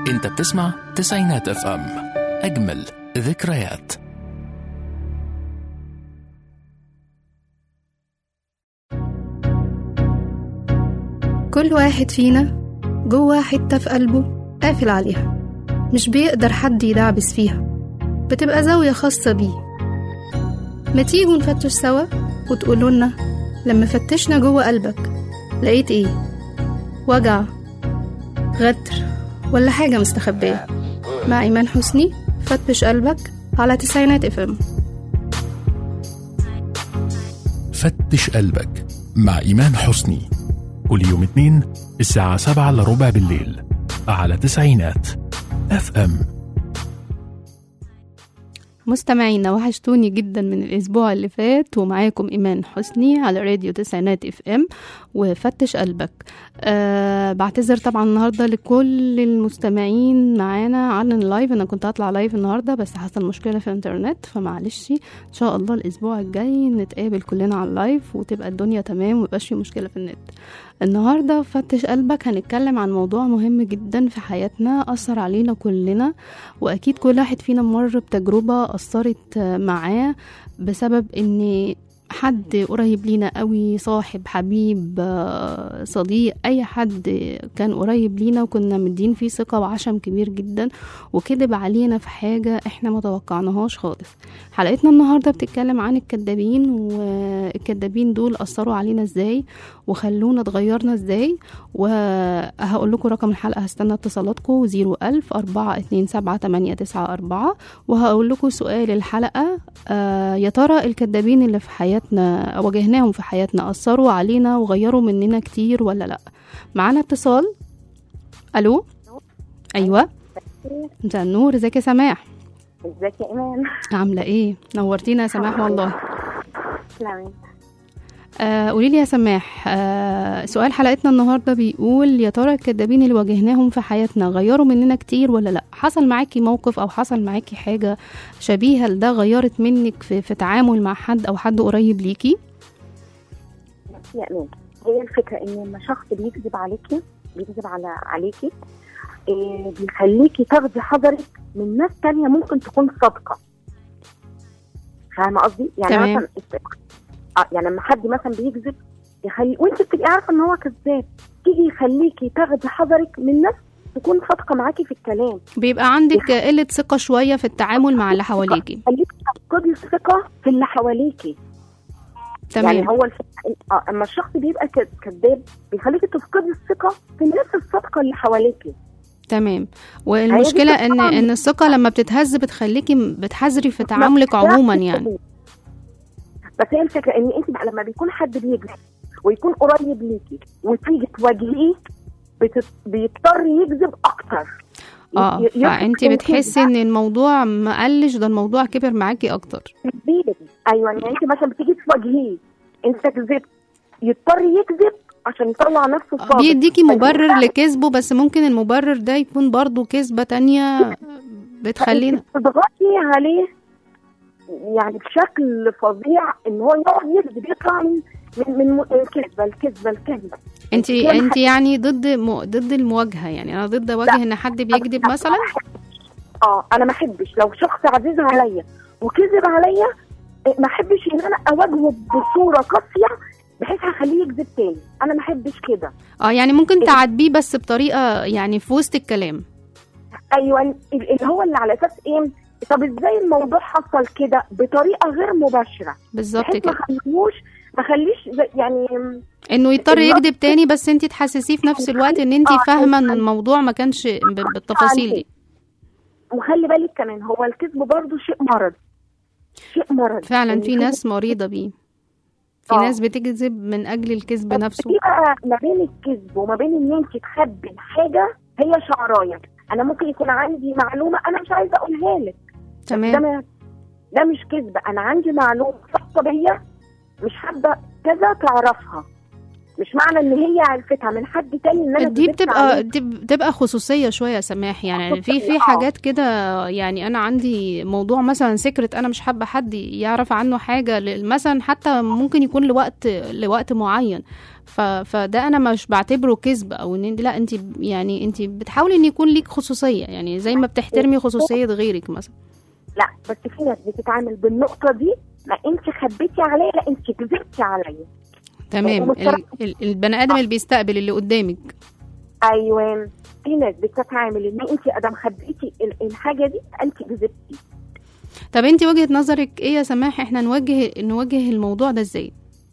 انت بتسمع تسعينات اف ام اجمل ذكريات كل واحد فينا جوه حتة في قلبه قافل عليها مش بيقدر حد يدعبس فيها بتبقى زاوية خاصة بيه ما تيجوا نفتش سوا وتقولوا لنا لما فتشنا جوه قلبك لقيت ايه وجع غدر ولا حاجة مستخبية مع إيمان حسني فتش قلبك على تسعينات اف ام فتش قلبك مع إيمان حسني كل يوم اثنين الساعة سبعة إلا ربع بالليل على تسعينات اف ام مستمعينا وحشتوني جدا من الأسبوع اللي فات ومعاكم إيمان حسني على راديو تسعينات اف ام وفتش قلبك أه بعتذر طبعا النهاردة لكل المستمعين معانا عن اللايف أنا كنت هطلع لايف النهاردة بس حصل مشكلة في الإنترنت فمعلش إن شاء الله الأسبوع الجاي نتقابل كلنا على اللايف وتبقى الدنيا تمام وميبقاش في مشكلة في النت النهاردة في فتش قلبك هنتكلم عن موضوع مهم جدا في حياتنا أثر علينا كلنا وأكيد كل واحد فينا مر بتجربة أثرت معاه بسبب إن حد قريب لينا قوي صاحب حبيب آه، صديق اي حد كان قريب لينا وكنا مدين فيه ثقة وعشم كبير جدا وكذب علينا في حاجة احنا ما توقعناهاش خالص حلقتنا النهاردة بتتكلم عن الكدابين والكدابين دول اثروا علينا ازاي وخلونا اتغيرنا ازاي وهقول لكم رقم الحلقة هستنى اتصالاتكم 01000 427 وهقول لكم سؤال الحلقة آه يا ترى الكدابين اللي في حياتنا واجهناهم في حياتنا أثروا علينا وغيروا مننا كتير ولا لأ معانا اتصال ألو أيوة مساء النور ازيك يا سماح ازيك يا ايمان عاملة ايه نورتينا يا سماح والله تسلمي آه قولي لي يا سماح آه سؤال حلقتنا النهارده بيقول يا ترى الكدابين اللي واجهناهم في حياتنا غيروا مننا كتير ولا لا حصل معاكي موقف او حصل معاكي حاجه شبيهه لده غيرت منك في, في تعامل مع حد او حد قريب ليكي بس يا ايمان هي الفكره ان لما شخص بيكذب عليكي بيكذب على عليكي إيه بيخليكي تاخدي حذرك من ناس تانية ممكن تكون صادقه فاهمه قصدي؟ يعني تمام. مثلا آه يعني لما حد مثلا بيكذب يخلي وانت بتبقي عارفه ان هو كذاب تيجي يخليكي تاخدي حذرك من ناس تكون صادقه معاكي في الكلام بيبقى عندك قله ثقه شويه في التعامل مع اللي حواليكي خليكي تفقدي الثقه في اللي حواليكي يعني تمام هو الف... آه، اما الشخص بيبقى ك- كذاب بيخليكي تفقدي الثقه في الناس الصادقه اللي حواليكي تمام والمشكله هي دي ان طبعاً. ان الثقه لما بتتهز بتخليكي بتحذري في تعاملك عموما يعني بس هي الفكره ان انت بقى لما بيكون حد بيكذب ويكون قريب ليكي وتيجي تواجهيه بتت... بيضطر يكذب اكتر اه ي- يثق فانت في بتحسي ان الموضوع ما قلش ده الموضوع كبر معاكي اكتر الكذب. ايوه يعني انت مثلا بتيجي تواجهيه انت كذبت يضطر يكذب عشان يطلع نفسه صادق بيديكي مبرر لكذبه بس ممكن المبرر ده يكون برضو كذبة تانية بتخلينا تضغطي عليه يعني بشكل فظيع ان هو يقعد يكذب يطلع من من من من الكذبه الكذبه الكذبه انت كده انت يعني ضد م... ضد المواجهة يعني انا ضد اواجه ان حد بيكذب مثلا اه انا ما احبش لو شخص عزيز عليا وكذب عليا إيه، ما احبش ان انا اواجهه بصوره قاسيه بحيث هخليه يكذب تاني انا ما احبش كده اه يعني ممكن تعاتبيه بس بطريقة يعني في وسط الكلام ايوه ال- اللي هو اللي على اساس ايه طب ازاي الموضوع حصل كده بطريقه غير مباشره بالظبط بحيث ما كده خليهوش ما خليش زي- يعني انه يضطر النقطة يكذب تاني بس انت تحسسيه في نفس الوقت ان انت آه، فاهمة ان يخلي- الموضوع ما كانش ب- بالتفاصيل دي وخلي بالك كمان هو الكذب برضه شيء مرض شيء مرض فعلا يعني في هو- ناس مريضة بيه في آه. ناس بتكذب من اجل الكذب نفسه في بقى ما بين الكذب وما بين ان انت تخبي الحاجه هي شعرايه انا ممكن يكون عندي معلومه انا مش عايزه اقولها لك ده تمام ما ده مش كذب انا عندي معلومه خاصه بيا مش حابه كذا تعرفها مش معنى ان هي عرفتها من حد تاني ان انا دي كذبت بتبقى عليه. دي بتبقى خصوصيه شويه يا سماح يعني في في خصوصية، آه. حاجات كده يعني انا عندي موضوع مثلا سكرت انا مش حابه حد يعرف عنه حاجه ل- مثلا حتى ممكن يكون لوقت لوقت معين ف فده انا مش بعتبره كذب او ان لا انت يعني انت بتحاولي ان يكون ليك خصوصيه يعني زي ما بتحترمي خصوصيه غيرك مثلا لا بس في ناس بتتعامل بالنقطه دي لا انت خبيتي عليا لا انت كذبتي عليا تمام ومضطرة- ال- ال- البني ادم اللي بيستقبل اللي قدامك ايوه في ناس بتتعامل ان انت ادم خبيتي ال- الحاجه دي انت كذبتي طب انت وجهه نظرك ايه يا سماح احنا نوجه نوجه الموضوع ده ازاي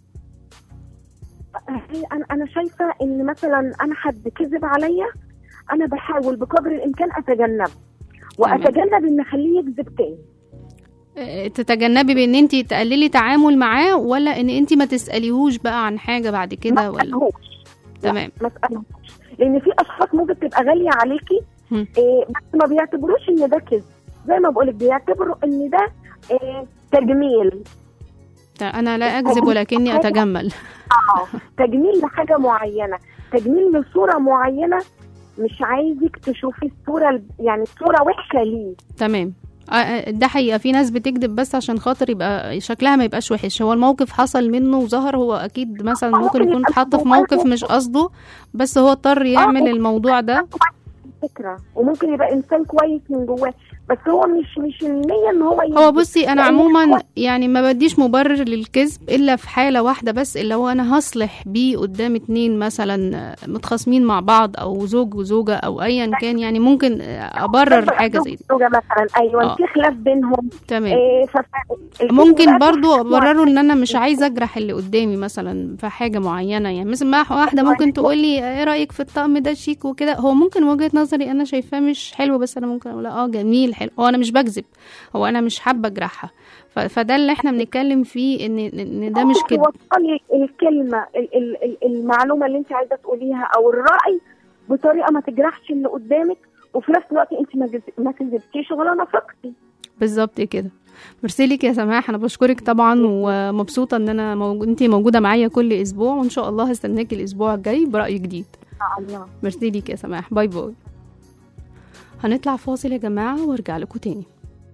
هي انا انا شايفه ان مثلا انا حد كذب عليا انا بحاول بقدر الامكان اتجنبه واتجنب ان اخليه يكذب تاني اه، تتجنبي بان انت تقللي تعامل معاه ولا ان انت ما تساليهوش بقى عن حاجه بعد كده ما ولا اسالهوش تمام ما اسالهوش لان في اشخاص ممكن تبقى غاليه عليكي هم. إيه بس ما بيعتبروش ان ده كذب زي ما بقولك بيعتبروا ان ده إيه تجميل ت- انا لا اكذب ولكني اتجمل اه تجميل لحاجه معينه تجميل لصوره معينه مش عايزك تشوفي الصوره ال- يعني الصوره وحشه ليه تمام اه، اه، ده حقيقه في ناس بتكذب بس عشان خاطر يبقى شكلها ما يبقاش وحش هو الموقف حصل منه وظهر هو اكيد مثلا آه، ممكن ممكن يكون يبقى اتحط في جواه موقف مش قصده بس هو اضطر يعمل الموضوع ده فكره وممكن يبقى انسان كويس من جواه بس هو مش مش النيه ان هو هو يكذب. بصي انا لأن عموما هو- يعني ما بديش مبرر للكذب الا في حاله واحده بس اللي هو انا هصلح بيه قدام اتنين مثلا متخاصمين مع بعض او زوج وزوجه او ايا كان يعني ممكن ابرر حاجه زي دي زوجة مثلا ايوه آه. في خلاف بينهم تمام إيه فف... ممكن برضو ابرره ان انا مش عايزه اجرح اللي قدامي مثلا في حاجه معينه يعني مثلا مع واحده ممكن تقول لي ايه رايك في الطقم ده شيك وكده هو ممكن وجهه نظري انا شايفاه مش حلو بس انا ممكن اقول اه جميل حلو هو انا مش بكذب هو انا مش حابه اجرحها ف- فده اللي احنا بنتكلم فيه ان ان ده مش كده توصلي الكلمه ال- ال- ال- المعلومه اللي انت عايزه تقوليها او الراي بطريقه ما تجرحش اللي قدامك وفي نفس الوقت انت ما جز- ما كذبتيش ولا نفقتي بالظبط كده ميرسي لك يا سماح انا بشكرك طبعا ومبسوطه ان انا موجود انت موجوده معايا كل اسبوع وان شاء الله هستناكي الاسبوع الجاي براي جديد الله ميرسي ليك يا سماح باي باي هنطلع فاصل يا جماعة وارجع لكم تاني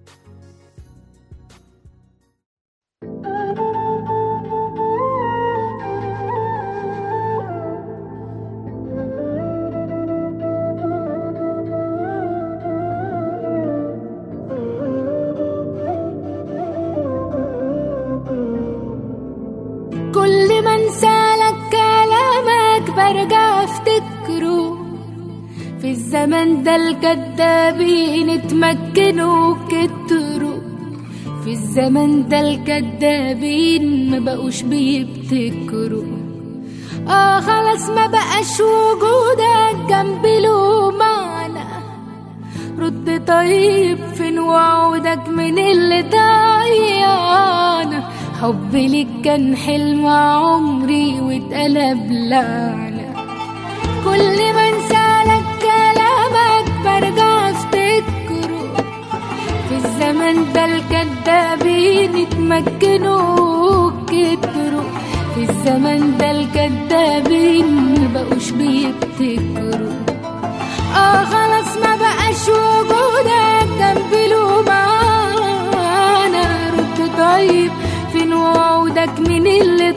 كل ما انسالك كلامك برجع افتكره في الزمن ده الكدابين اتمكنوا كتروا في الزمن ده الكدابين ما بقوش بيبتكروا اه خلاص ما بقاش وجودك جنبي له معنى رد طيب فين وعودك من اللي ضيعنا حبي ليك كان حلم عمري واتقلب لعنة كل ما انسالك كلامك برجع افتكره في الزمن ده الكدابين اتمكنوا كتروا في الزمن ده الكدابين مبقوش بيبتكروا اه خلاص ما بقاش وجودك جنبي له معانا رد طيب فين وعودك من اللي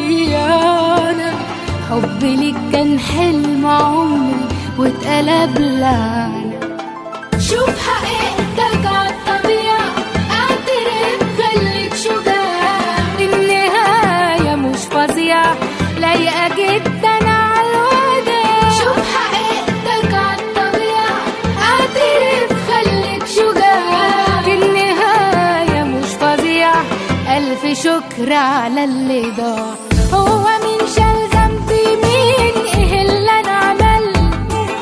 ضيعنا حبي ليك كان حلم عمري واتقلب لعنة شوف حقيقتك عالطبيعة اعترف خليك شجاع النهاية مش فظيعة لايقة جدا عالوداع شوف حقيقتك عالطبيعة اعترف خليك شجاع النهاية مش فظيعة ألف شكر على اللي ضاع هو مين شال ذنبي مين ايه اللي انا عملته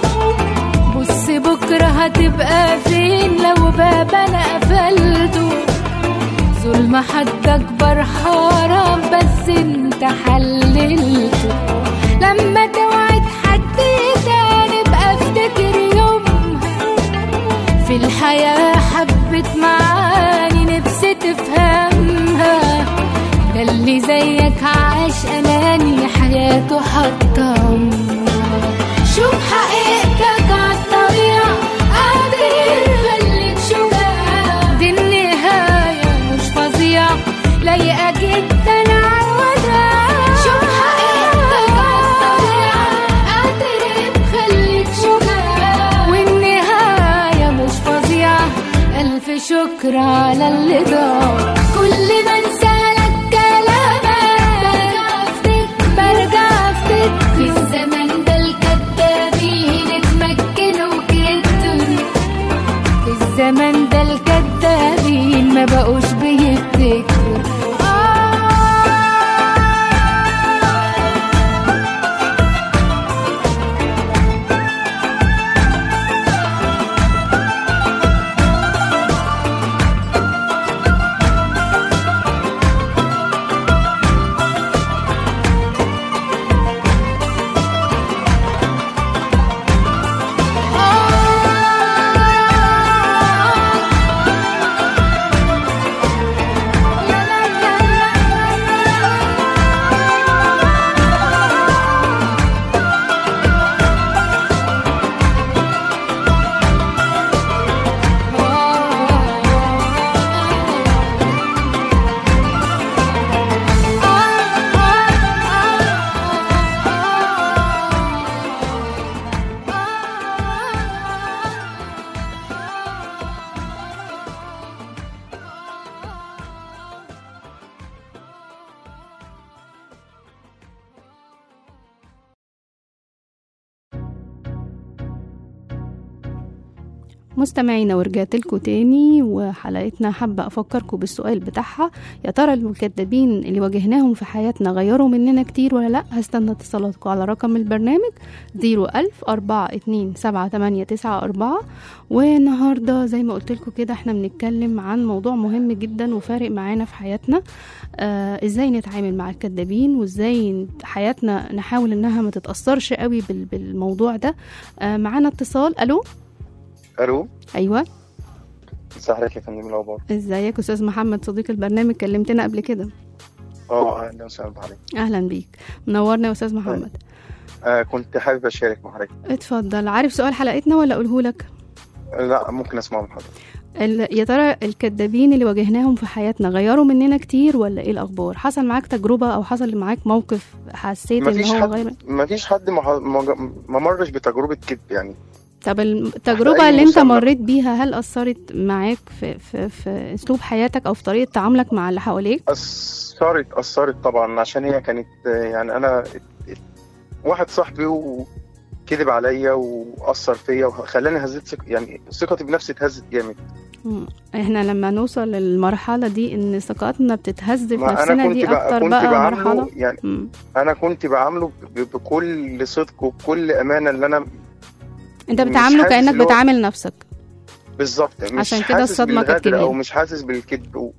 بص بكرة هتبقى فين لو باب انا قفلته ظلم حد اكبر حرام بس انت حللته لما توعد حد تاني بقى افتكر يومها في الحياة حبت معاني نفسي تفهمها ده اللي زيك عاش أناني حياة حياته حتى عمره شوف حقيقتك عالطبيعة قادر يخليك شجاع دي النهاية مش فظيعة لايقة جدا عالوداع شوف حقيقتك عالطبيعة قادر تخليك شجاع والنهاية مش فظيعة ألف شكر على اللي ضاع كل ما انسالك كلامك برجع افتكر برجع افتكر في الزمن ده الكدابين اتمكنوا كتر في الزمن ده الكدابين ما بقوش بيفتكروا مستمعينا ورجعت لكم تاني وحلقتنا حابة أفكركم بالسؤال بتاعها يا ترى الكدابين اللي واجهناهم في حياتنا غيروا مننا كتير ولا لأ هستنى اتصالاتكم على رقم البرنامج زيرو ألف أربعة اتنين سبعة تمانية تسعة أربعة والنهاردة زي ما قلت لكم كده احنا بنتكلم عن موضوع مهم جدا وفارق معانا في حياتنا آه ازاي نتعامل مع الكدابين وازاي حياتنا نحاول انها ما تتأثرش قوي بال- بالموضوع ده آه معانا اتصال ألو الو أيوة مساء عليك يا فندم الاخبار ازيك استاذ محمد صديق البرنامج كلمتنا قبل كده اه اهلا وسهلا بحضرتك اهلا بيك منورنا يا استاذ محمد آه كنت حابب اشارك مع حضرتك اتفضل عارف سؤال حلقتنا ولا اقوله لك لا ممكن اسمع من حضرتك ال- يا ترى الكدابين اللي واجهناهم في حياتنا غيروا مننا كتير ولا ايه الاخبار حصل معاك تجربه او حصل معاك موقف حسيت ان مفيش هو حد غير مفيش حد ما ما- ما مرش بتجربه كذب يعني طب التجربه أي اللي انت مسمى. مريت بيها هل اثرت معاك في في في اسلوب حياتك او في طريقه تعاملك مع اللي حواليك اثرت اثرت طبعا عشان هي كانت آه، يعني انا ات- ات- واحد صاحبي وكذب عليا واثر فيا وخلاني هزيت ثق- يعني ثقتي بنفسي اتهزت جامد مم. احنا لما نوصل للمرحله دي ان ثقتنا بتتهز في ما نفسنا انا كنت دي بقى اكتر كنت بقى بعامله مرحله يعني مم. انا كنت بعامله ب- بكل صدق وبكل امانه اللي انا انت مش بتعامله حاسس كانك اللي هو- بتعامل نفسك بالظبط مش عشان كده حاسس الصدمة كانت بالغدر او كبيرة. مش حاسس بالكذب و...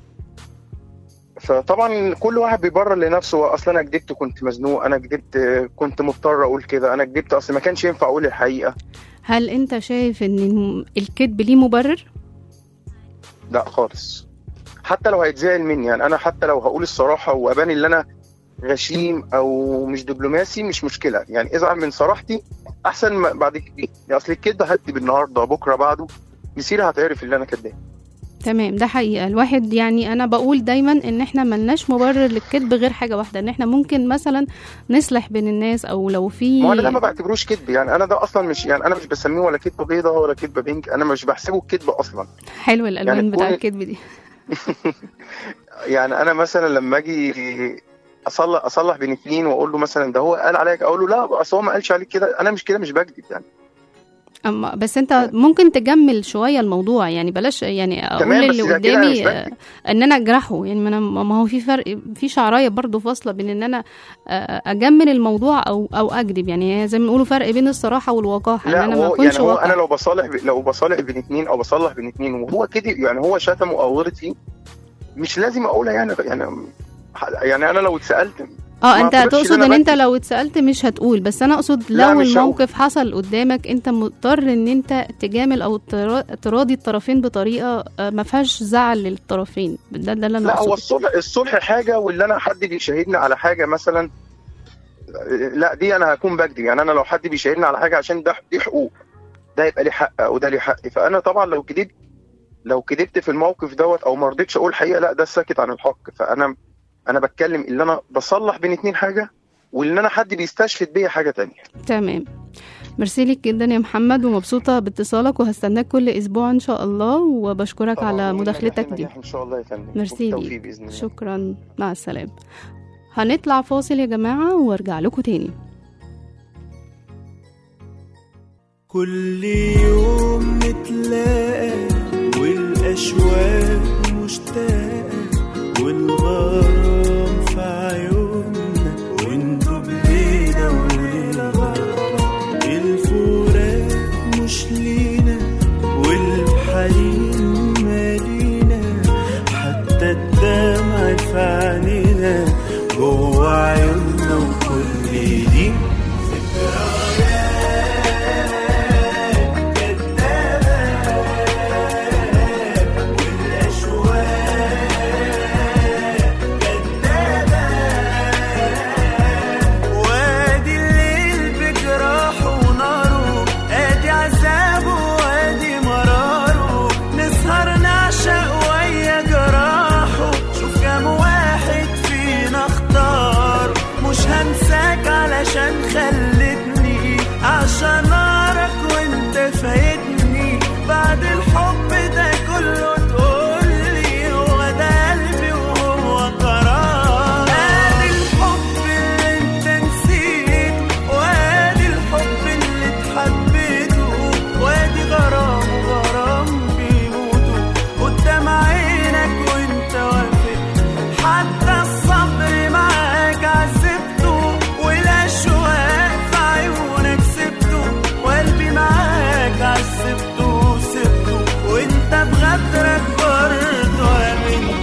فطبعا كل واحد بيبرر لنفسه هو اصلا انا كدبت كنت مزنوق انا كدبت كنت مضطر اقول كده انا كدبت اصل ما كانش ينفع اقول الحقيقه هل انت شايف ان الم- الكذب ليه مبرر لا خالص حتى لو هيتزعل مني يعني انا حتى لو هقول الصراحه وابان ان انا غشيم او مش دبلوماسي مش مشكله يعني ازعل من صراحتي احسن ما بعد كده يعني اصل الكذب هكذب النهارده بكره بعده مسيري هتعرف ان انا كداب تمام ده حقيقة الواحد يعني أنا بقول دايما إن إحنا ملناش مبرر للكذب غير حاجة واحدة إن إحنا ممكن مثلا نصلح بين الناس أو لو في ما هو انا ده ما بعتبروش كذب يعني انا ده اصلا مش يعني انا مش بسميه ولا كذبه بيضه ولا كذبه بينك انا مش بحسبه كذب اصلا حلو الألوان يعني بتاع كون- الكذب دي يعني انا مثلا لما اجي اصلح اصلح بين اتنين واقول له مثلا ده هو قال عليك اقول له لا اصل هو ما قالش عليك كده انا مش كده مش بكذب يعني أما بس أنت ممكن تجمل شوية الموضوع يعني بلاش يعني أقول تمام، بس اللي ده كده أنا مش قدامي آه، بكذب. إن أنا أجرحه يعني ما أنا ما هو في فرق في شعراية برضو فاصلة بين إن أنا آه، أجمل الموضوع أو أو أكذب يعني زي ما بيقولوا فرق بين الصراحة والوقاحة لا إن أنا ما هو أكونش يعني هو واقع انا لو بصالح ب... لو بصالح بين اتنين او بصلح بين اتنين وهو كده يعني هو شتمه او غلط فيه مش لازم اقولها يعني يعني يعني انا لو اتسالت اه ما انت اعتقدش تقصد إن ان أنا انت بكذب. لو اتسالت مش هتقول بس انا اقصد لا، لو مش هقول. الموقف حصل قدامك انت مضطر ان انت تجامل او ترا- تراضي الطرفين بطريقه آه، ما فيهاش زعل للطرفين ده ده اللي انا لا هو اقصده الصلح الصلح حاجه واللي انا حد بيشاهدني على حاجه مثلا لا دي انا هكون بكذب يعني انا لو حد بيشاهدني على حاجه عشان ده دي حقوق ده يبقى ليه حق او ده ليه حق فانا طبعا لو كذبت لو كذبت في الموقف دوت او ما رضيتش اقول حقيقه لا ده الساكت عن الحق فانا انا بتكلم اللي انا بصلح بين اتنين حاجه واللي انا حد بيستشهد بيا حاجه تانية تمام ميرسي ليك جدا يا محمد ومبسوطة باتصالك وهستناك كل أسبوع إن شاء الله وبشكرك طبعاً على من مداخلتك نجاح دي لنجاح ان شاء الله يا فندم ميرسي بالتوفيق ليك باذن الله شكرا مع السلامة هنطلع فاصل يا جماعة وارجع لكم تاني كل يوم نتلاقى والأشواق مشتاقة والغرام في عيوننا وانتوا بلينا وليلة الفراق مش لينا والحنين مالينا حتى الدمع في عينينا جوا عيوننا وكل دي وادي الليل بجراحه وناره ادي عذابه وادي مراره نسهر نعشق ويا جراحه شوف كام واحد فينا اختار مش هنساك علشان خلتني عشان اعرف وانت فايتني بعد الحب ده كله تقولي هو ده قلبي وهو قرار ادي الحب اللي انت نسيت وادي الحب اللي اتحبيته وادي غرام وغرام بيموتوا قدام عينك وانت واقف حتى الصبر معاك عذبته والاشواق في عيونك سبته وقلبي معاك عذبته وسبته وانت بغدرك برضه امنت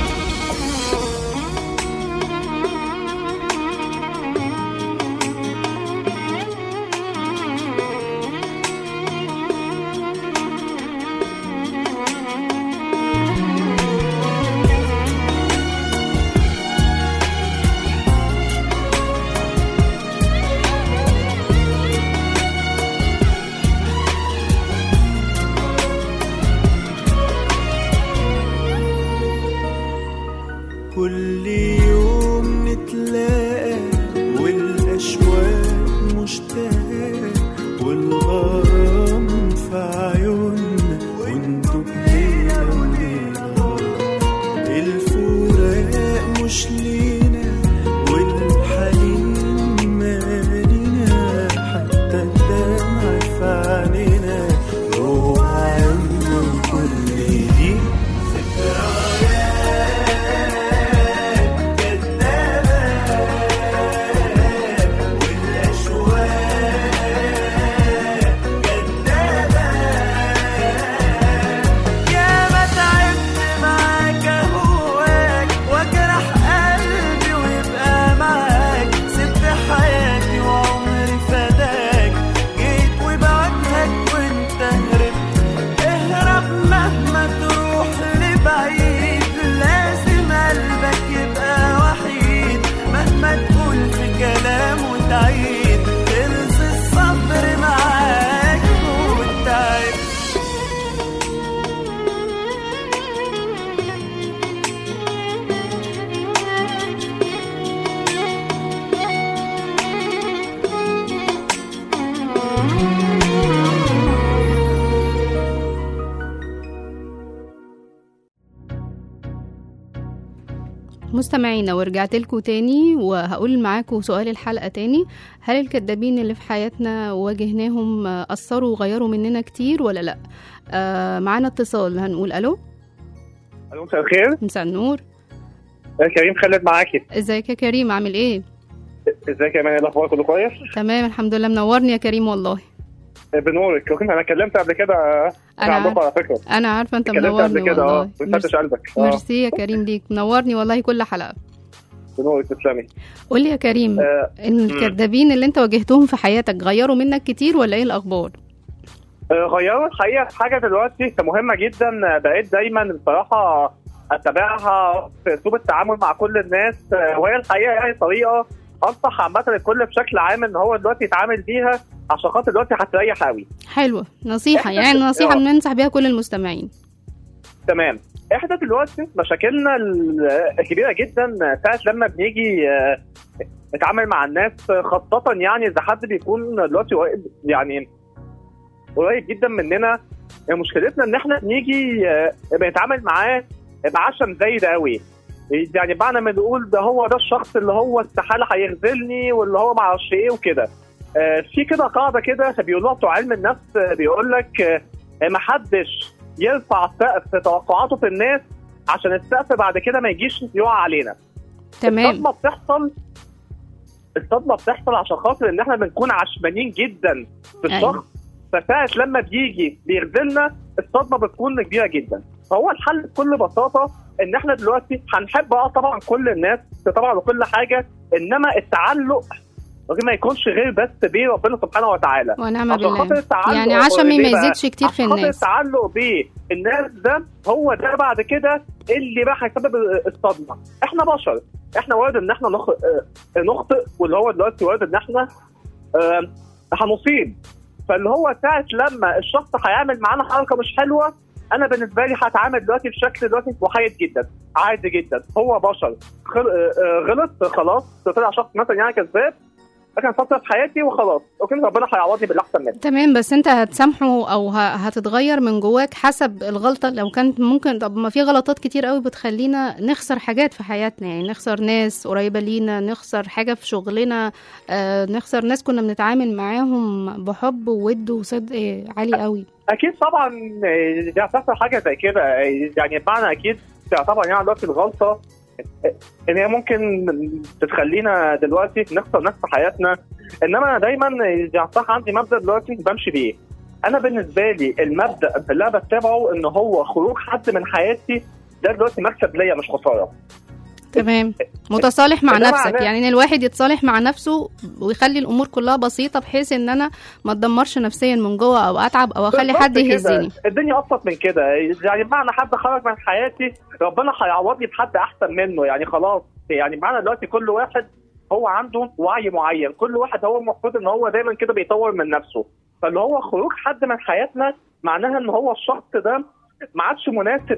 كل يوم نتلاقى والأشواق مشتاقة والغرام في عيوننا وانتوا بليلة وليلة الفراق مش لينا والحنين مالينا حتى الدمع في عينينا جوا عيوننا وكل دي يا ما تعبت معاك اهواك واجرح قلبي ويبقى معاك سبت حياتي وعمري فداك جيت وبواجهك وانت هربت اهرب مهما تروح لبعيد لازم قلبك يبقى وحيد مهما تقول في كلام وتعيد ترز الصبر معاك والتعب مستمعينا ورجعت لكم تاني وهقول معاكم سؤال الحلقة تاني هل الكدابين اللي في حياتنا واجهناهم آه، أثروا وغيروا مننا كتير ولا لأ آه معانا اتصال هنقول ألو الو مساء الخير مساء النور يا كريم خالد معاكي ازيك يا كريم عامل ايه ازيك يا مان إيه الاخبار كله كويس تمام الحمد لله منورني يا كريم والله بنورك كنت انا كلمت قبل كده أنا عندكم على فكره انا عارفه انت اتكلمت منورني قبل كده اه والله بنفتش قلبك اه ميرسي يا كريم ليك منورني والله كل حلقة بنورك تسلمي قول لي يا كريم آه، الكدابين اللي انت واجهتهم في حياتك غيروا منك كتير ولا ايه الأخبار آه، غيروا الحقيقه في حاجه دلوقتي مهمه جدا آه، بقيت دايما بصراحه اتبعها في اسلوب التعامل مع كل الناس آه، وهي الحقيقه يعني طريقه انصح عامه الكل بشكل عام ان هو دلوقتي يتعامل بيها عشان خاطر دلوقتي هتريح قوي حلوة نصيحة إحنا- يعني نصيحة آه. بننصح بيها كل المستمعين تمام احنا دلوقتي مشاكلنا ال- الكبيره جدا ساعه لما بنيجي آه، نتعامل مع الناس خاصه يعني اذا حد بيكون دلوقتي قريب- يعني قريب جدا مننا مشكلتنا ان احنا بنيجي آه، بنتعامل معاه بعشم زايد قوي يعني بعد ما نقول ده هو ده الشخص اللي هو استحاله هيخذلني واللي هو ما اعرفش ايه وكده آه، في كده قاعده كده بيقولوها بتوع علم النفس آه، بيقول لك آه، ما حدش يرفع سقف توقعاته في الناس عشان السقف بعد كده ما يجيش يقع علينا تمام الصدمه بتحصل الصدمه بتحصل عشان خاطر ان احنا بنكون عشمانين جدا في أيوة. الشخص فساعه لما بيجي بيخذلنا الصدمه بتكون كبيره جدا فهو الحل بكل بساطه ان احنا دلوقتي هنحب اه طبعا كل الناس طبعا وكل حاجه انما التعلق ما يكونش غير بس بيه ربنا سبحانه وتعالى ونعم عشان خاطر بالله التعلق يعني عشمي ما ليه بقى؟ يزيدش كتير في عشان خاطر الناس التعلق بالناس ده هو ده بعد كده اللي بقى هيسبب الصدمه احنا بشر احنا وارد ان احنا نخ... آه، نخطئ واللي هو دلوقتي وارد ان احنا آه، هنصيب فاللي هو ساعه لما الشخص هيعمل معانا حركه مش حلوه انا بالنسبه لي هتعامل دلوقتي بشكل دلوقتي محايد جدا عادي جدا هو بشر خل... آه، آه، غلط خلاص طلع شخص مثلا يعني كذاب لكن فتره في حياتي وخلاص اوكي ربنا هيعوضني بالاحسن منه تمام بس انت هتسامحه او ه- هتتغير من جواك حسب الغلطة لو كانت ممكن طب ما في غلطات كتير قوي بتخلينا نخسر حاجات في حياتنا يعني نخسر ناس قريبة لينا نخسر حاجة في شغلنا آه نخسر ناس كنا بنتعامل معاهم بحب وود وصدق آه، عالي قوي اكيد طبعا آه، دي هتحصل حاجه زي كده آه، يعني بمعنى اكيد طبعا يعني دلوقتي الغلطه آه، ان هي ممكن تخلينا دلوقتي نخسر ناس في حياتنا انما انا دايما آه، يعني صح عندي مبدا دلوقتي بمشي بيه انا بالنسبه لي المبدا اللي انا بتبعه ان هو خروج حد من حياتي ده دلوقتي مكسب ليا مش خساره تمام متصالح مع إنما نفسك أنا- يعني ان الواحد يتصالح مع نفسه ويخلي الامور كلها بسيطه بحيث ان انا ما اتدمرش نفسيا من جوه او اتعب او اخلي بالظبط حد كده. يهزني الدنيا ابسط من كده يعني بمعنى حد خرج من حياتي ربنا هيعوضني بحد احسن منه يعني خلاص يعني معنى دلوقتي كل واحد هو عنده وعي معين كل واحد هو المفروض ان هو دايما كده بيطور من نفسه فاللي هو خروج حد من حياتنا معناها ان هو الشخص ده ما عادش مناسب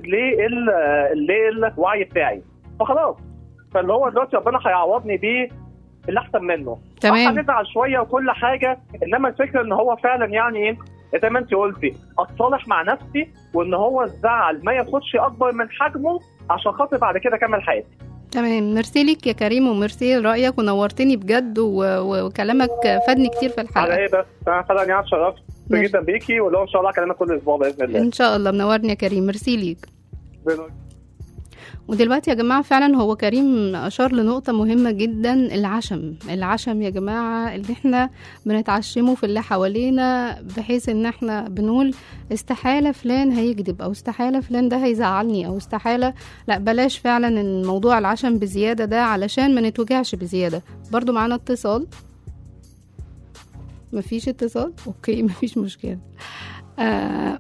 للوعي بتاعي فخلاص فاللي هو دلوقتي ربنا هيعوضني بيه اللي احسن منه تمام. هنزعل شويه وكل حاجه انما الفكره ان هو فعلا يعني ايه زي ما انت قلتي اتصالح مع نفسي وان هو الزعل ما ياخدش اكبر من حجمه عشان خاطر بعد كده اكمل حياتي تمام ميرسي ليك يا كريم وميرسي لرايك ونورتني بجد و... و... وكلامك فادني كتير في على الحلقه ايه بس انا فعلا يعني اتشرفت ماشي. جدا بيكي واللي هو ان شاء الله اكلمك كل اسبوع باذن الله ان شاء الله منورني يا كريم ميرسي ليك ودلوقتي يا جماعة فعلا هو كريم أشار لنقطة مهمة جدا العشم العشم يا جماعة اللي احنا بنتعشمه في اللي حوالينا بحيث ان احنا بنقول استحالة فلان هيكذب أو استحالة فلان ده هيزعلني أو استحالة لا بلاش فعلا ان موضوع العشم بزيادة ده علشان ما نتوجعش بزيادة برضو معانا اتصال مفيش اتصال اوكي مفيش مشكلة آه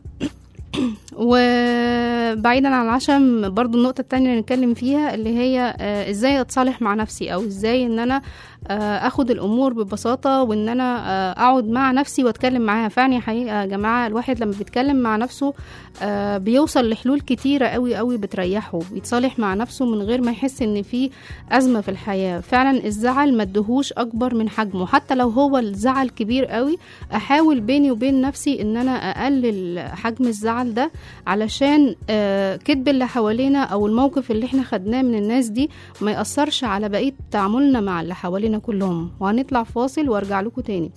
وبعيدا عن العشم برضو النقطة التانية اللي نتكلم فيها اللي هي آه، ازاي اتصالح مع نفسي او ازاي ان انا آه، اخد الامور ببساطة وان انا آه، اقعد مع نفسي واتكلم معاها فعلا حقيقة يا جماعة الواحد لما بيتكلم مع نفسه آه، بيوصل لحلول كتيرة قوي قوي بتريحه بيتصالح مع نفسه من غير ما يحس ان في ازمة في الحياة فعلا الزعل ما ادهوش اكبر من حجمه حتى لو هو الزعل كبير قوي احاول بيني وبين نفسي ان انا اقلل حجم الزعل ده علشان آه، كذب اللي حوالينا او الموقف اللي احنا خدناه من الناس دي ما يأثرش على بقية تعاملنا مع اللي حوالينا كلهم وهنطلع فاصل وارجع لكم تاني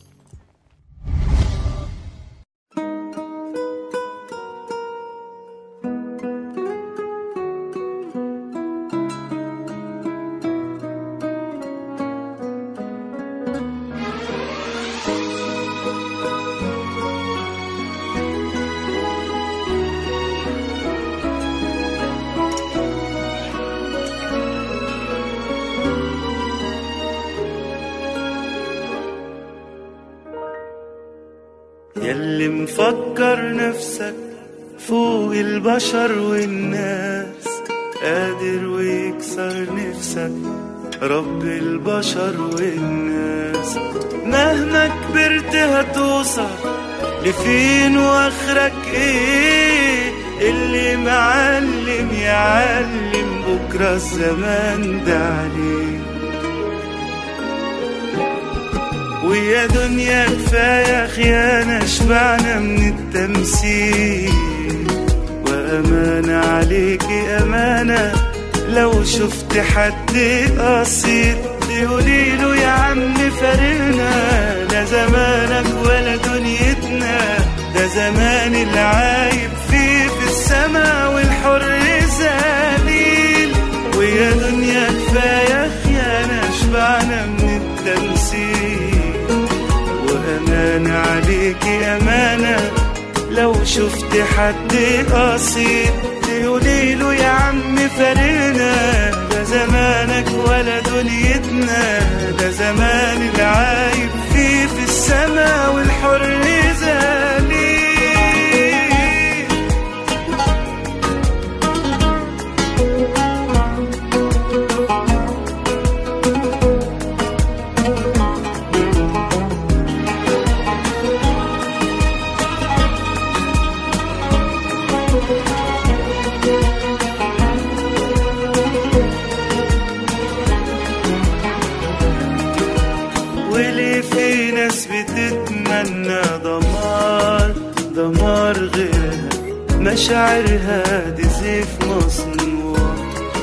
يلي مفكر نفسك فوق البشر والناس قادر ويكسر نفسك رب البشر والناس مهما كبرت هتوصل لفين واخرك ايه اللي معلم يعلم بكرة الزمان ده عليه ويا دنيا كفاية خيانة شبعنا من التمثيل وأمانة عليكي أمانة لو شفت حد قصير تقولي له يا عم فارقنا لا زمانك ولا دنيتنا ده زمان العايب فيه في السما والحر ذليل ويا دنيا كفاية خيانة شبعنا من التمثيل وأمانة عليكي أمانة لو شفت حد قصير تقولي له يا عم فارقنا ده زمانك ولا دنيتنا ده زمان العايب فيه في السما والحر ذليل وليه في ناس بتتمنى دمار دمار غيرها مشاعرها دي زيف مصنوع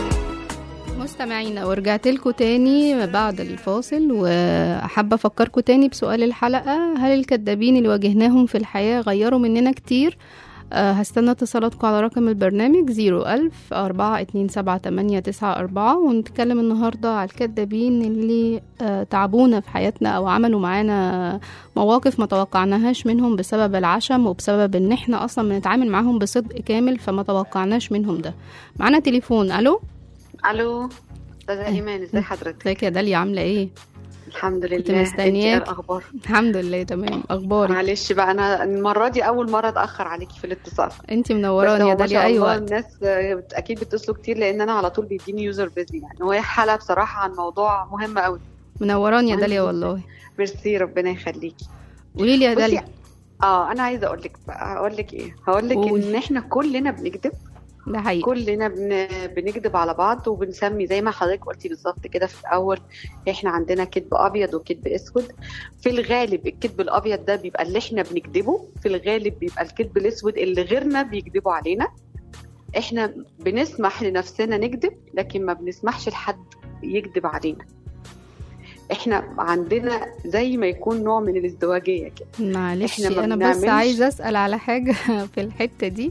مستمعينا ورجعت لكم تاني بعد الفاصل وحابة أفكركم تاني بسؤال الحلقة هل الكذابين اللي واجهناهم في الحياة غيروا مننا كتير آه، هستنى اتصالاتكم على رقم البرنامج زيرو ألف أربعة اتنين سبعة تمانية تسعة أربعة ونتكلم النهاردة على الكذابين اللي آه، تعبونا في حياتنا أو عملوا معانا مواقف ما توقعناهاش منهم بسبب العشم وبسبب إن احنا أصلا بنتعامل معاهم بصدق كامل فما توقعناش منهم ده معانا تليفون ألو الو استاذه ايمان ازي حضرتك ازيك يا داليا عاملة ايه؟ الحمد لله كنت مستنياك. انتي ايه الاخبار الحمد لله تمام اخبارك معلش بقى انا المره دي اول مره اتاخر عليكي في الاتصال انت بس منوراني هو يا ما داليا شاء اي الله وقت الناس آه، اكيد بيتصلوا كتير لان انا على طول بيديني يوزر بيزي يعني وهي حلقه بصراحه عن موضوع مهم قوي منوراني يا مهم داليا جداً. والله ميرسي ربنا يخليكي قولي لي يا بصي داليا اه انا عايزه اقول لك بقى هقول لك ايه هقول لك قولي. ان احنا كلنا بنكذب ده حقيقي كلنا بن... بنكذب على بعض وبنسمي زي ما حضرتك قلتي بالظبط كده في الاول احنا عندنا كذب ابيض وكذب اسود في الغالب الكذب الابيض ده بيبقى اللي احنا بنكذبه في الغالب بيبقى الكذب الاسود اللي غيرنا بيكذبوا علينا احنا بنسمح لنفسنا نكذب لكن ما بنسمحش لحد يكذب علينا احنا عندنا زي ما يكون نوع من الازدواجيه كده معلش إحنا ما انا بس بنعملش- عايزه اسال على حاجه في الحته دي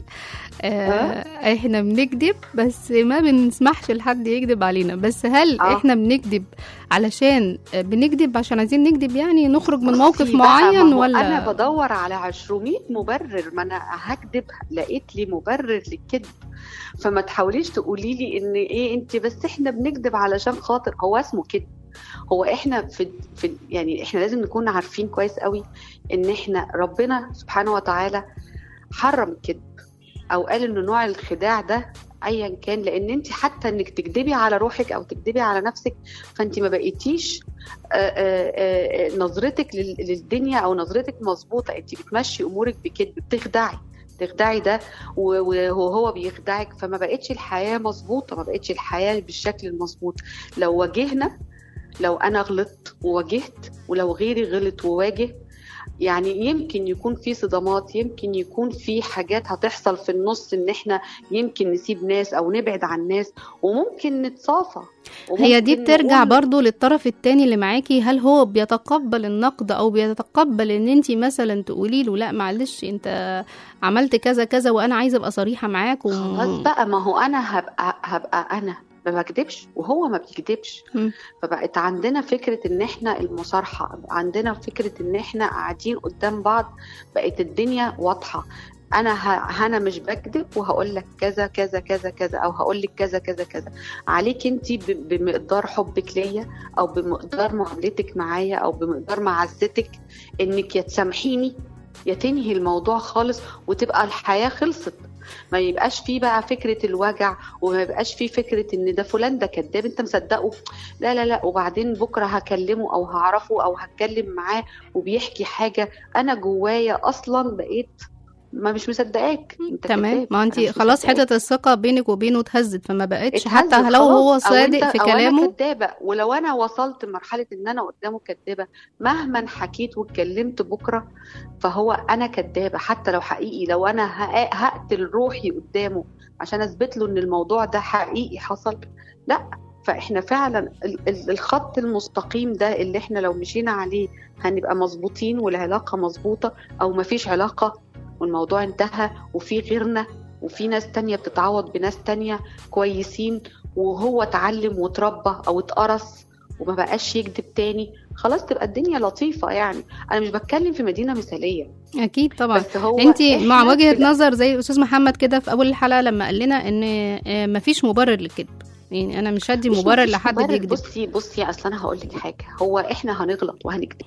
آه احنا بنكذب بس ما بنسمحش لحد يكذب علينا بس هل آه. احنا بنكذب علشان آه، بنكذب عشان عايزين نكذب يعني نخرج من موقف بصي بقى، معين ما هو ولا انا بدور على 200 مبرر ما انا هكذب لقيت لي مبرر للكذب فما تحاوليش تقولي لي ان ايه انت بس احنا بنكذب علشان خاطر هو اسمه كذب هو احنا في في يعني احنا لازم نكون عارفين كويس قوي ان احنا ربنا سبحانه وتعالى حرم الكذب او قال ان نوع الخداع ده ايا كان لان انت حتى انك تكذبي على روحك او تكذبي على نفسك فانت ما بقيتيش آه، آه، آه، نظرتك لل- للدنيا او نظرتك مظبوطه انت بتمشي امورك بكذب بتخدعي تخدعي ده و- وهو بيخدعك فما بقتش الحياه مظبوطه ما بقتش الحياه بالشكل المظبوط لو واجهنا لو انا غلطت وواجهت ولو غيري غلط وواجه يعني يمكن يكون في صدمات يمكن يكون في حاجات هتحصل في النص ان احنا يمكن نسيب ناس او نبعد عن ناس وممكن نتصافى هي دي وممكن بترجع نقول- برضو للطرف التاني اللي معاكي هل هو بيتقبل النقد او بيتقبل ان انت مثلا تقولي له لا معلش انت عملت كذا كذا وانا عايزه ابقى صريحه معاك و... خلاص بقى ما هو انا هبقى هبقى انا ما بكدبش وهو ما بيكدبش مم. فبقت عندنا فكره ان احنا المصارحه بقى عندنا فكره ان احنا قاعدين قدام بعض بقت الدنيا واضحه انا ه... انا مش بكذب وهقول لك كذا كذا كذا كذا او هقول لك كذا كذا كذا عليك انت ب... بمقدار حبك ليا او بمقدار معاملتك معايا او بمقدار معزتك انك يا تسامحيني يا تنهي الموضوع خالص وتبقى الحياه خلصت ما يبقاش فيه بقى فكره الوجع وما يبقاش فيه فكره ان ده فلان ده كذاب انت مصدقه لا لا لا وبعدين بكره هكلمه او هعرفه او هتكلم معاه وبيحكي حاجه انا جوايا اصلا بقيت ما مش مصدقاك انت تمام كذاب. ما انت أنا مش خلاص مصدقاك. حته الثقه بينك وبينه اتهزت فما بقتش اتهزت حتى لو هو خلاص، أو صادق أنت- في أو أنا كلامه كدابة ولو أنا وصلت لمرحلة إن أنا قدامه كدابة مهما حكيت واتكلمت بكرة فهو أنا كدابة حتى لو حقيقي لو أنا هق- هقتل روحي قدامه عشان أثبت له إن الموضوع ده حقيقي حصل لا فإحنا فعلا ال- ال- الخط المستقيم ده اللي إحنا لو مشينا عليه هنبقى مظبوطين والعلاقة مظبوطة أو مفيش علاقة والموضوع انتهى وفي غيرنا وفي ناس تانية بتتعوض بناس تانية كويسين وهو اتعلم وتربى او اتقرص وما بقاش يكذب تاني خلاص تبقى الدنيا لطيفة يعني انا مش بتكلم في مدينة مثالية اكيد طبعا بس هو انت مع إحنا وجهه في- نظر زي الاستاذ محمد كده في اول الحلقه لما قال لنا ان آه، مفيش مبرر للكذب يعني انا مش هدي مش مبرر مفيش لحد مبرر. بيكذب بصي بصي اصل انا هقول لك حاجه هو احنا هنغلط وهنكذب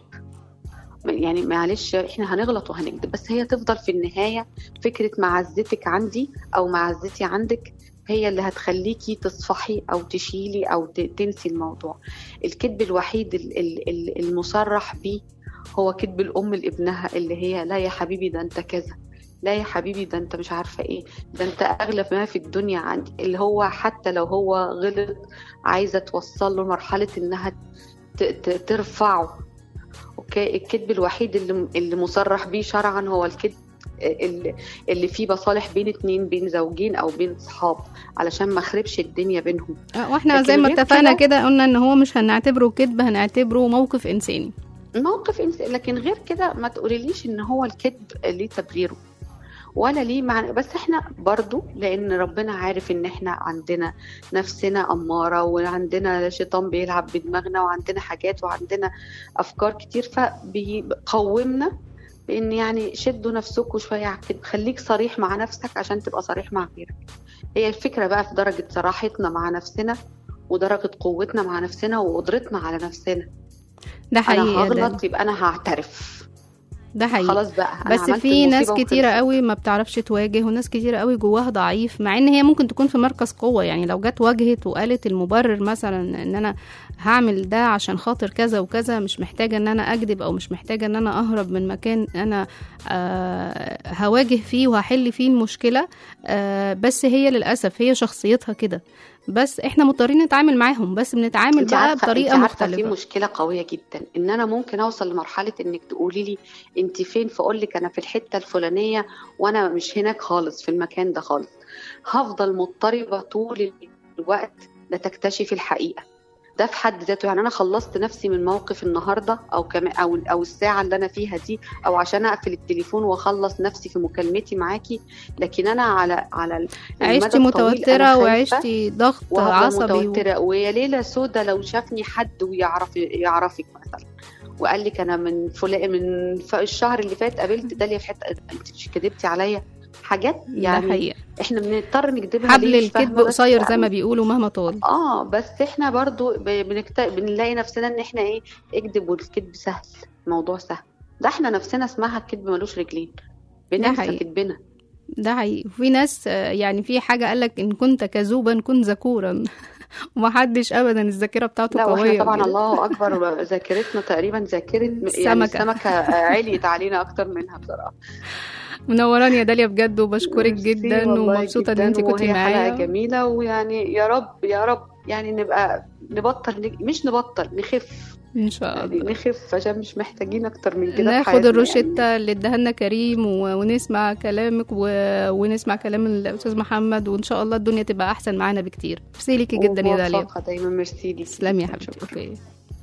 يعني معلش احنا هنغلط وهنكذب بس هي تفضل في النهايه فكره معزتك عندي او معزتي عندك هي اللي هتخليكي تصفحي او تشيلي او ت- تنسي الموضوع الكذب الوحيد ال- ال- ال- المصرح بيه هو كذب الام لابنها اللي هي لا يا حبيبي ده انت كذا لا يا حبيبي ده انت مش عارفه ايه ده انت اغلى ما في الدنيا عندي اللي هو حتى لو هو غلط عايزه توصل له مرحله انها ت- ت- ترفعه اوكي الكذب الوحيد اللي اللي مصرح بيه شرعا هو الكذب اللي, اللي فيه مصالح بين اتنين بين زوجين او بين صحاب علشان ما خربش الدنيا بينهم آه، واحنا لكن زي ما غير اتفقنا كده- كده قلنا ان هو مش هنعتبره كذب هنعتبره موقف انساني موقف إنس... لكن غير كده ما تقوليليش ان هو الكذب ليه تبريره ولا ليه معنى بس احنا برضو لان ربنا عارف ان احنا عندنا نفسنا اماره وعندنا شيطان بيلعب بدماغنا وعندنا حاجات وعندنا افكار كتير فبيقومنا بان يعني شدوا نفسكم شويه على الكذب خليك صريح مع نفسك عشان تبقى صريح مع غيرك هي الفكره بقى في درجه صراحتنا مع نفسنا ودرجه قوتنا مع نفسنا وقدرتنا على نفسنا ده انا حقيقي يا داليا. هغلط يبقى انا هعترف ده حقيقي خلاص بقى أنا بس عملت في ناس المصيبة كتيرة وخلصت. قوي ما بتعرفش تواجه وناس كتيرة قوي جواها ضعيف مع ان هي ممكن تكون في مركز قوة يعني لو جت واجهت وقالت المبرر مثلا ان انا هعمل ده عشان خاطر كذا وكذا مش محتاجة ان انا اكذب او مش محتاجة ان انا اهرب من مكان انا آه هواجه فيه وهحل فيه المشكلة آه بس هي للأسف هي شخصيتها كده بس احنا مضطرين نتعامل معاهم بس بنتعامل انت بقى عارفه بطريقة انت عارفه في مختلفة مشكله قويه جدا ان انا ممكن اوصل لمرحله انك تقولي لي انت فين فاقول لك انا في الحته الفلانيه وانا مش هناك خالص في المكان ده خالص هفضل مضطربه طول الوقت لتكتشفي الحقيقه ده في حد ذاته يعني انا خلصت نفسي من موقف النهارده او كمان او او الساعه اللي انا فيها دي او عشان اقفل التليفون واخلص نفسي في مكالمتي معاكي لكن انا على على المدى عشتي الطويل متوترة أنا خايفة وعشتي ضغط وهفضل عصبي و... متوترة ويا ليلة سودا لو شافني حد ويعرف يعرفك مثلا وقال لك انا من فلان من ف- الشهر اللي فات قابلت داليا في حته انت مش كدبتي عليا حاجات ده يعني حقيقة احنا بنضطر نكدبها حبل ليه مش الكذب فاهمة، بس قصير زي ما يعني- بيقولوا مهما طال اه بس احنا برضو ب- بنكت... بنلاقي نفسنا ان احنا ايه اكذب والكذب سهل موضوع سهل ده احنا نفسنا اسمها الكذب ملوش رجلين بننسى حقيقي. كذبنا ده حقيقي وفي ناس آه، يعني في حاجة قالك إن كنت كذوبا كن ذكورا ومحدش أبدا الذاكرة بتاعته لا قوية واحنا طبعا كده. الله اكبر ذاكرتنا تقريبا ذاكره يعني السمكة. السمكه عليت علينا اكتر منها بصراحه منوراني يا داليا بجد وبشكرك ميرسي جدا والله ومبسوطة إن جداً، أنت كنتي وهي حلقه معايا جميله ويعني يا رب يا رب يعني نبقى نبطل نج- مش نبطل نخف إن شاء يعني الله نخف عشان مش محتاجين اكتر من كده في ناخد حياتنا الروشتة اللي اداها لنا كريم و... ونسمع كلامك و... ونسمع كلام الأستاذ محمد وإن شاء الله الدنيا تبقى أحسن معانا بكتير ميرسي ليكي يعني. جدا يا داليا وموفقة دايما ميرسي ليكي تسلمي يا حبيبتي شكراً. اوكي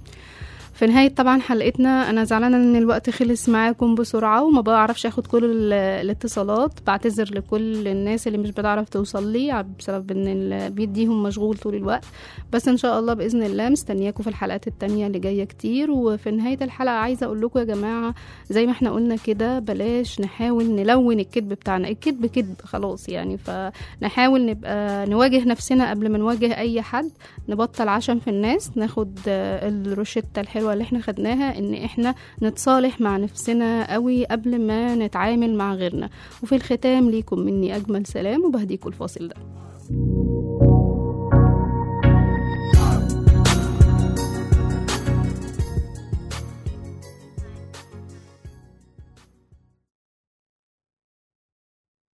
في نهاية طبعا حلقتنا أنا زعلانة إن الوقت خلص معاكم بسرعة وما بعرفش أخد كل ال- الاتصالات بعتذر لكل الناس اللي مش بتعرف توصل لي بسبب إن ال- بيديهم مشغول طول الوقت بس إن شاء الله بإذن الله مستنياكم في الحلقات التانية اللي جاية كتير وفي نهاية الحلقة عايزة أقول لكم يا جماعة زي ما احنا قلنا كده بلاش نحاول نلون الكذب بتاعنا الكذب كذب خلاص يعني فنحاول نبقى نواجه نفسنا قبل ما نواجه أي حد نبطل عشم في الناس ناخد آه، الروشتة الحلوة الحلوة اللي احنا خدناها ان احنا نتصالح مع نفسنا قوي قبل ما نتعامل مع غيرنا وفي الختام ليكم مني اجمل سلام وبهديكم الفاصل ده